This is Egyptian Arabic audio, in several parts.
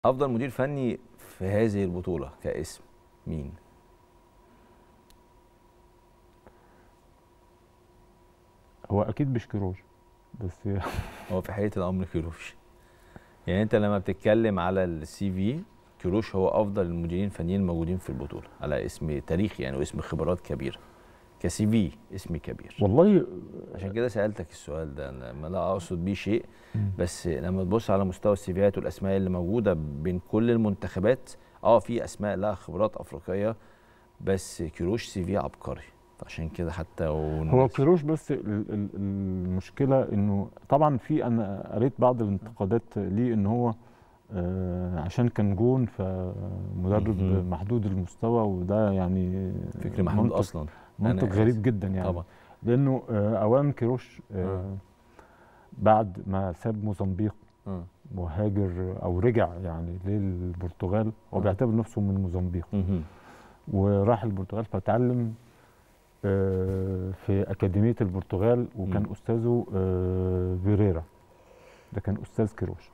افضل مدير فني في هذه البطوله كاسم مين هو اكيد مش كيروش بس هو في حقيقه الامر كيروش يعني انت لما بتتكلم على السي في كيروش هو افضل المديرين الفنيين الموجودين في البطوله على اسم تاريخي يعني واسم خبرات كبيره كسي في اسم كبير والله عشان كده سالتك السؤال ده أنا ما لا اقصد بيه شيء بس لما تبص على مستوى السيفيات والاسماء اللي موجوده بين كل المنتخبات اه في اسماء لها خبرات افريقيه بس كيروش سي في عبقري فعشان كده حتى هو كيروش بس ال- ال- المشكله انه طبعا في انا قريت بعض الانتقادات ليه ان هو آه، عشان كان جون فمدرب مهم. محدود المستوى وده يعني فكر محمود منطق- اصلا منطق أنا غريب آسف. جدا يعني طبعا لانه آه، اولا كيروش آه، آه. بعد ما ساب موزمبيق آه. وهاجر او رجع يعني للبرتغال هو آه. بيعتبر نفسه من موزمبيق مهم. وراح البرتغال فتعلم آه، في أكاديمية البرتغال وكان مم. أستاذه آه، فيريرا ده كان أستاذ كيروش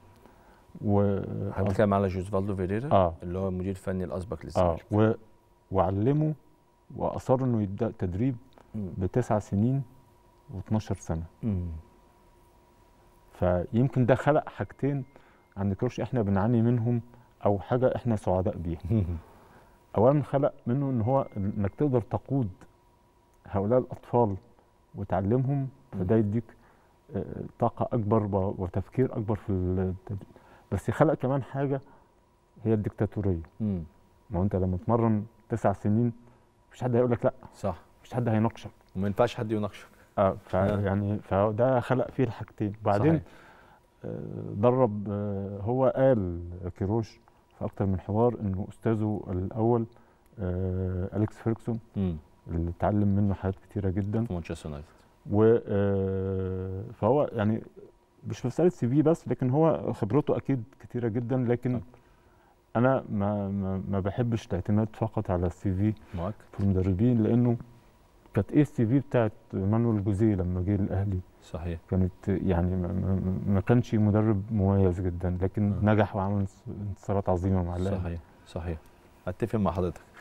و حضرتك بتتكلم على جوزفالدو فيريرا اه اللي هو المدير الفني الاسبق اه للزمالك و... وعلمه وأصر إنه يبدأ تدريب مم. بتسع سنين و12 سنة مم. فيمكن ده خلق حاجتين عند كيروش احنا بنعاني منهم أو حاجة احنا سعداء بيها اولا خلق منه ان هو انك تقدر تقود هؤلاء الاطفال وتعلمهم فده يديك آه، طاقه اكبر و- وتفكير اكبر في التدريب بس خلق كمان حاجه هي الدكتاتوريه مم. ما هو انت لما تمرن تسع سنين مفيش حد هيقول لك لا صح مفيش حد هيناقشك وما ينفعش حد يناقشك اه يعني فده خلق فيه الحاجتين وبعدين صحيح. آه، درب آه، هو قال كيروش في اكتر من حوار انه استاذه الاول آه، اليكس فيركسون مم. اللي اتعلم منه حاجات كتيره جدا في مانشستر يونايتد و آه، فهو يعني مش مساله سي في بس لكن هو خبرته اكيد كتيره جدا لكن طبعا. انا ما ما, ما بحبش الاعتماد فقط على السي في مؤكد في المدربين لانه كانت ايه السي في بتاعت مانويل جوزيه لما جه الاهلي صحيح كانت يعني ما, ما, ما كانش مدرب مميز جدا لكن آه. نجح وعمل انتصارات عظيمه مع الاهلي صحيح صحيح اتفق مع حضرتك